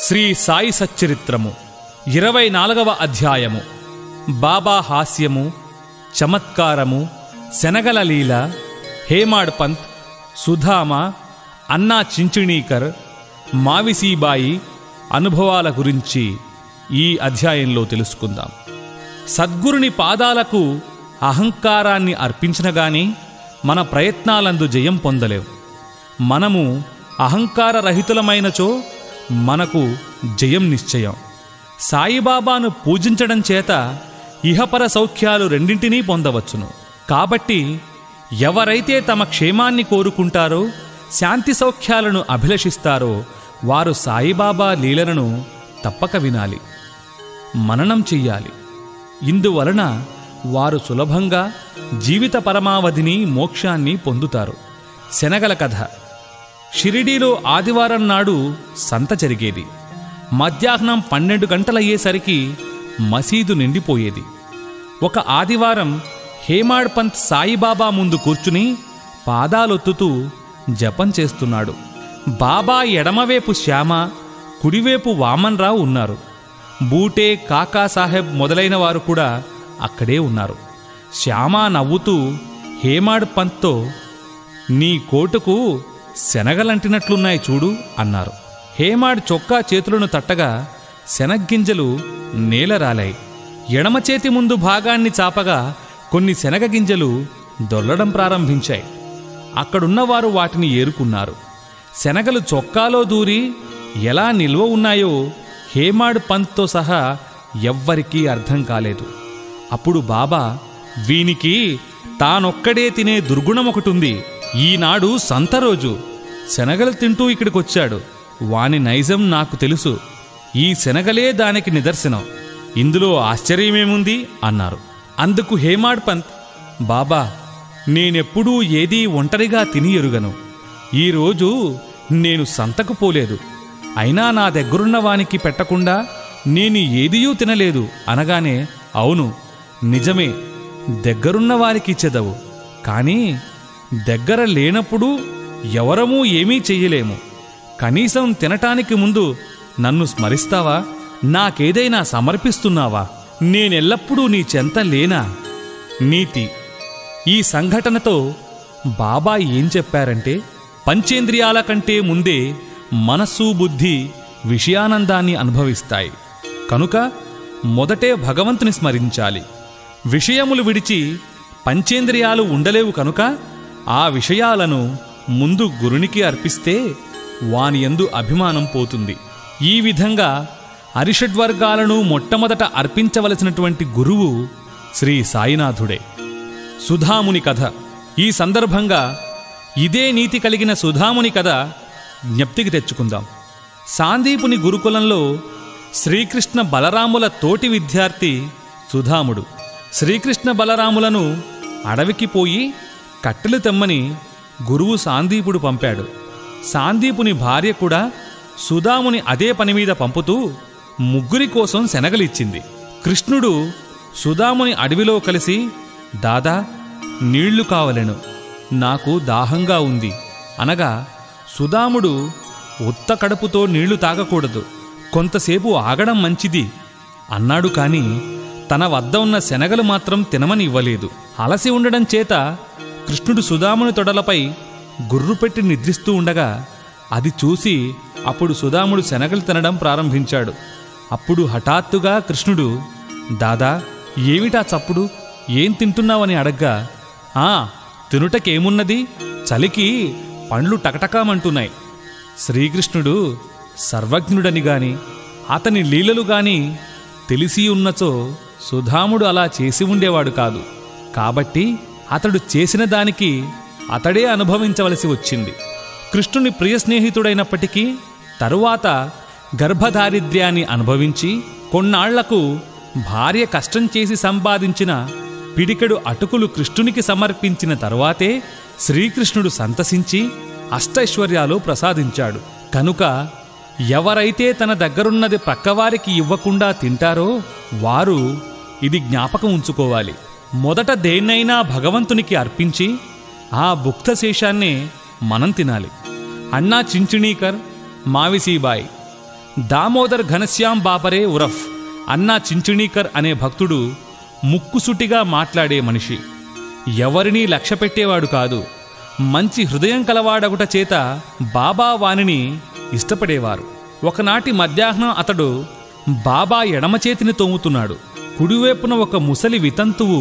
శ్రీ సాయి సచ్చరిత్రము ఇరవై నాలుగవ అధ్యాయము బాబా హాస్యము చమత్కారము శనగల లీల హేమాడ్ పంత్ సుధామ అన్నా చించిణీకర్ మావిసీబాయి అనుభవాల గురించి ఈ అధ్యాయంలో తెలుసుకుందాం సద్గురుని పాదాలకు అహంకారాన్ని అర్పించినగాని మన ప్రయత్నాలందు జయం పొందలేవు మనము అహంకార రహితులమైనచో మనకు జయం నిశ్చయం సాయిబాబాను పూజించడం చేత ఇహపర సౌఖ్యాలు రెండింటినీ పొందవచ్చును కాబట్టి ఎవరైతే తమ క్షేమాన్ని కోరుకుంటారో శాంతి సౌఖ్యాలను అభిలషిస్తారో వారు సాయిబాబా లీలలను తప్పక వినాలి మననం చెయ్యాలి ఇందువలన వారు సులభంగా జీవిత పరమావధిని మోక్షాన్ని పొందుతారు శనగల కథ షిరిడీలో ఆదివారం నాడు సంత జరిగేది మధ్యాహ్నం పన్నెండు గంటలయ్యేసరికి మసీదు నిండిపోయేది ఒక ఆదివారం హేమాడ్ పంత్ సాయిబాబా ముందు కూర్చుని పాదాలొత్తుతూ జపం చేస్తున్నాడు బాబా ఎడమవైపు శ్యామ కుడివైపు వామన్రావు ఉన్నారు బూటే కాకాసాహెబ్ మొదలైన వారు కూడా అక్కడే ఉన్నారు శ్యామ నవ్వుతూ హేమాడ్ పంత్తో నీ కోటుకు శనగలంటినట్లున్నాయి చూడు అన్నారు హేమాడ్ చొక్కా చేతులను తట్టగా శనగ్గింజలు నేలరాలాయి ఎడమ చేతి ముందు భాగాన్ని చాపగా కొన్ని శనగ గింజలు దొల్లడం ప్రారంభించాయి అక్కడున్నవారు వాటిని ఏరుకున్నారు శనగలు చొక్కాలో దూరి ఎలా నిల్వ ఉన్నాయో హేమాడ్ పంత్తో సహా ఎవ్వరికీ అర్థం కాలేదు అప్పుడు బాబా వీనికి తానొక్కడే తినే దుర్గుణం ఒకటుంది ఈనాడు సంత రోజు శనగలు తింటూ ఇక్కడికొచ్చాడు వాని నైజం నాకు తెలుసు ఈ శనగలే దానికి నిదర్శనం ఇందులో ఆశ్చర్యమేముంది అన్నారు అందుకు హేమాడ్ పంత్ బాబా నేనెప్పుడూ ఏదీ ఒంటరిగా తిని ఎరుగను ఈరోజు నేను సంతకు పోలేదు అయినా నా దగ్గరున్న వానికి పెట్టకుండా నేను ఏదియూ తినలేదు అనగానే అవును నిజమే దగ్గరున్న వారికి ఇచ్చెదవు కానీ దగ్గర లేనప్పుడు ఎవరమూ ఏమీ చెయ్యలేము కనీసం తినటానికి ముందు నన్ను స్మరిస్తావా నాకేదైనా సమర్పిస్తున్నావా నేనెల్లప్పుడూ నీ చెంత లేనా నీతి ఈ సంఘటనతో బాబా ఏం చెప్పారంటే పంచేంద్రియాల కంటే ముందే మనస్సు బుద్ధి విషయానందాన్ని అనుభవిస్తాయి కనుక మొదటే భగవంతుని స్మరించాలి విషయములు విడిచి పంచేంద్రియాలు ఉండలేవు కనుక ఆ విషయాలను ముందు గురునికి అర్పిస్తే వానియందు అభిమానం పోతుంది ఈ విధంగా అరిషడ్వర్గాలను మొట్టమొదట అర్పించవలసినటువంటి గురువు శ్రీ సాయినాథుడే సుధాముని కథ ఈ సందర్భంగా ఇదే నీతి కలిగిన సుధాముని కథ జ్ఞప్తికి తెచ్చుకుందాం సాందీపుని గురుకులంలో శ్రీకృష్ణ బలరాముల తోటి విద్యార్థి సుధాముడు శ్రీకృష్ణ బలరాములను అడవికి పోయి కట్టెలు తెమ్మని గురువు సాందీపుడు పంపాడు సాందీపుని భార్య కూడా సుధాముని అదే పని మీద పంపుతూ ముగ్గురి కోసం శనగలిచ్చింది కృష్ణుడు సుధాముని అడవిలో కలిసి దాదా నీళ్లు కావలెను నాకు దాహంగా ఉంది అనగా సుధాముడు ఉత్త కడుపుతో నీళ్లు తాగకూడదు కొంతసేపు ఆగడం మంచిది అన్నాడు కాని తన వద్ద ఉన్న శనగలు మాత్రం తినమని ఇవ్వలేదు అలసి ఉండడం చేత కృష్ణుడు సుధాముని తొడలపై గుర్రు పెట్టి నిద్రిస్తూ ఉండగా అది చూసి అప్పుడు సుధాముడు శనగలు తినడం ప్రారంభించాడు అప్పుడు హఠాత్తుగా కృష్ణుడు దాదా ఏమిటా చప్పుడు ఏం తింటున్నావని అడగ్గా ఆ తినుటకేమున్నది చలికి పండ్లు టకటకామంటున్నాయి శ్రీకృష్ణుడు సర్వజ్ఞుడని గాని అతని లీలలు గాని తెలిసి ఉన్నచో సుధాముడు అలా చేసి ఉండేవాడు కాదు కాబట్టి అతడు చేసిన దానికి అతడే అనుభవించవలసి వచ్చింది కృష్ణుని ప్రియ స్నేహితుడైనప్పటికీ తరువాత గర్భదారిద్ర్యాన్ని అనుభవించి కొన్నాళ్లకు భార్య కష్టం చేసి సంపాదించిన పిడికెడు అటుకులు కృష్ణునికి సమర్పించిన తరువాతే శ్రీకృష్ణుడు సంతసించి అష్టైశ్వర్యాలు ప్రసాదించాడు కనుక ఎవరైతే తన దగ్గరున్నది ప్రక్కవారికి ఇవ్వకుండా తింటారో వారు ఇది జ్ఞాపకం ఉంచుకోవాలి మొదట దేన్నైనా భగవంతునికి అర్పించి ఆ భుక్తశేషాన్నే మనం తినాలి అన్నా చించిణీకర్ మావిసీబాయి దామోదర్ ఘనశ్యాం బాబరే ఉరఫ్ అన్నా చించిణీకర్ అనే భక్తుడు ముక్కుసుటిగా మాట్లాడే మనిషి ఎవరినీ లక్ష్యపెట్టేవాడు కాదు మంచి హృదయం కలవాడగుట చేత బాబా వానిని ఇష్టపడేవారు ఒకనాటి మధ్యాహ్నం అతడు బాబా ఎడమ చేతిని తోముతున్నాడు కుడివైపున ఒక ముసలి వితంతువు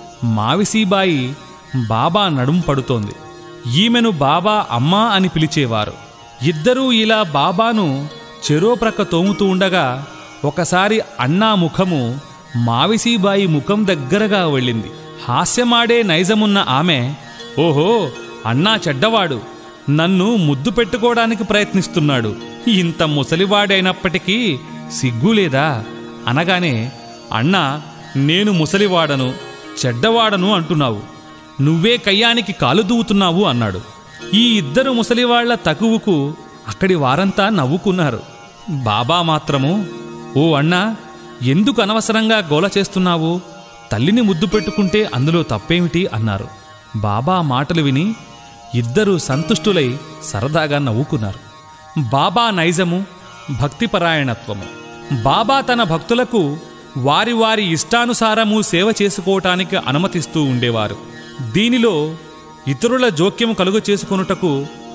మావిసీబాయి బాబా నడుం పడుతోంది ఈమెను బాబా అమ్మా అని పిలిచేవారు ఇద్దరూ ఇలా బాబాను చెరో ప్రక్క తోముతూ ఉండగా ఒకసారి అన్నా ముఖము మావిసీబాయి ముఖం దగ్గరగా వెళ్ళింది హాస్యమాడే నైజమున్న ఆమె ఓహో అన్నా చెడ్డవాడు నన్ను ముద్దు పెట్టుకోవడానికి ప్రయత్నిస్తున్నాడు ఇంత ముసలివాడైనప్పటికీ సిగ్గులేదా అనగానే అన్నా నేను ముసలివాడను చెడ్డవాడను అంటున్నావు నువ్వే కయ్యానికి కాలు దూవుతున్నావు అన్నాడు ఈ ఇద్దరు ముసలివాళ్ల తగువుకు అక్కడి వారంతా నవ్వుకున్నారు బాబా మాత్రము ఓ అన్నా ఎందుకు అనవసరంగా గోల చేస్తున్నావు తల్లిని ముద్దు పెట్టుకుంటే అందులో తప్పేమిటి అన్నారు బాబా మాటలు విని ఇద్దరూ సంతుష్టులై సరదాగా నవ్వుకున్నారు బాబా నైజము భక్తిపరాయణత్వము బాబా తన భక్తులకు వారి వారి ఇష్టానుసారము సేవ చేసుకోవటానికి అనుమతిస్తూ ఉండేవారు దీనిలో ఇతరుల జోక్యం కలుగ చేసుకొనుటకు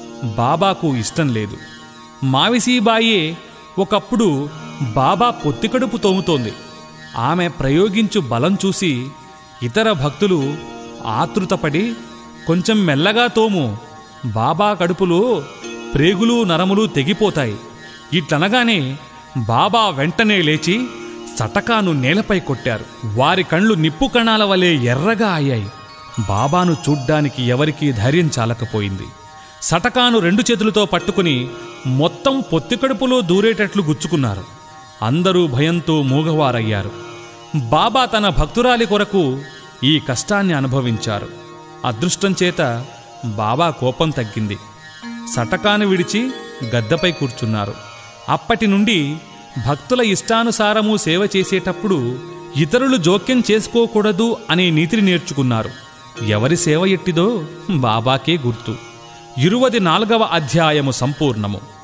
బాబాకు ఇష్టం లేదు మావిసీబాయే ఒకప్పుడు బాబా పొత్తికడుపు తోముతోంది ఆమె ప్రయోగించు బలం చూసి ఇతర భక్తులు ఆతృతపడి కొంచెం మెల్లగా తోము బాబా కడుపులో ప్రేగులు నరములు తెగిపోతాయి ఇట్లనగానే బాబా వెంటనే లేచి సటకాను నేలపై కొట్టారు వారి కళ్ళు నిప్పు కణాల వలె ఎర్రగా అయ్యాయి బాబాను చూడ్డానికి ఎవరికీ ధైర్యం చాలకపోయింది సటకాను రెండు చేతులతో పట్టుకుని మొత్తం పొత్తికడుపులో దూరేటట్లు గుచ్చుకున్నారు అందరూ భయంతో మూగవారయ్యారు బాబా తన భక్తురాలి కొరకు ఈ కష్టాన్ని అనుభవించారు అదృష్టం చేత బాబా కోపం తగ్గింది సటకాను విడిచి గద్దపై కూర్చున్నారు అప్పటి నుండి భక్తుల ఇష్టానుసారము సేవ చేసేటప్పుడు ఇతరులు జోక్యం చేసుకోకూడదు అనే నీతిని నేర్చుకున్నారు ఎవరి సేవ ఎట్టిదో బాబాకే గుర్తు ఇరువది నాలుగవ అధ్యాయము సంపూర్ణము